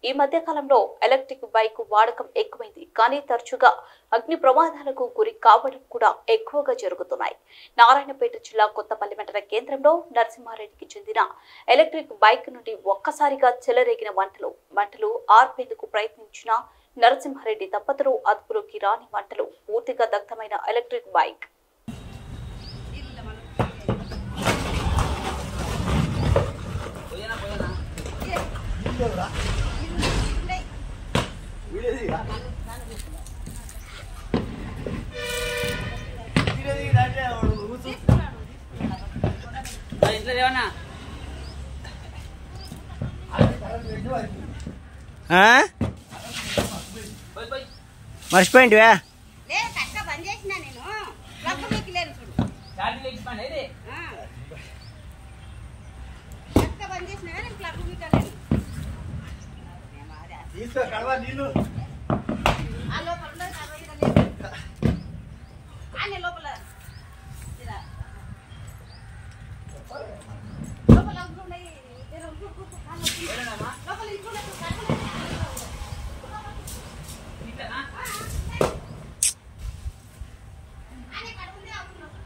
ఈ మధ్య కాలంలో ఎలక్ట్రిక్ బైక్ వాడకం ఎక్కువైంది కానీ తరచుగా అగ్ని ప్రమాదాలకు గురి కావడం కూడా ఎక్కువగా జరుగుతున్నాయి నారాయణపేట జిల్లా కొత్తపల్లి మండల కేంద్రంలో నరసింహారెడ్డికి చెందిన ఎలక్ట్రిక్ బైక్ నుండి ఒక్కసారిగా చెలరేగిన మంటలు మంటలు ఆర్పేందుకు ప్రయత్నించిన నరసింహారెడ్డి దంపతులు అదుపులోకి రాని మంటలు పూర్తిగా దగ్ధమైన ఎలక్ట్రిక్ బైక్ ఇంట్లో ఏమన్నా పోయి పోయి మర్చిపోయింటివా లేదు కరెక్ట్గా బంద్ చేసిన నేను ప్లగ్ మీకు లేదు చూడు ఛార్జింగ్ ఎక్కిపోండి ఇది ఆ. కరెక్ట్గా బంద్ చేసిన కానీ ప్లగ్ మీకు లేదు ఆ లోపల ఉన్నది కర్ర ఈడ లేదు. ఆ నీ లోపల ఈడ. లోపల అగ్గులు ఉన్నాయి. ఈడ ఉరుకు, ఉరుకు, ఉరుకు, కాళ్ళు నొప్పి. లోపల ఇంట్లో ఉన్నాయి, కర్రలు ఉన్నాయి. ఇట్లనా? ఆ నీ కడుపు ఉంది, అగ్గులు ఉన్నాయి.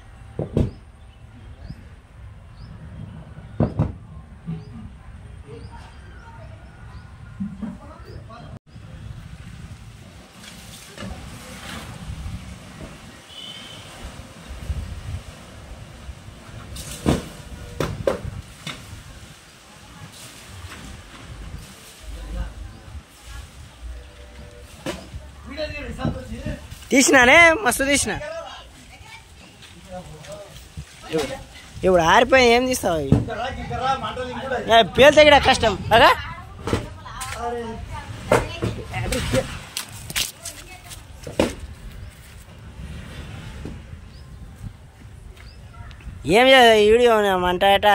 తీసినానే మస్తు తీసిన ఇప్పుడు- ఇప్పుడు ఆరిపోయి ఏం తీస్తావు అవి? ఏ, పేలితే కూడా కష్టం అగా ఏం చేయాలి ఈ వీడియో మంట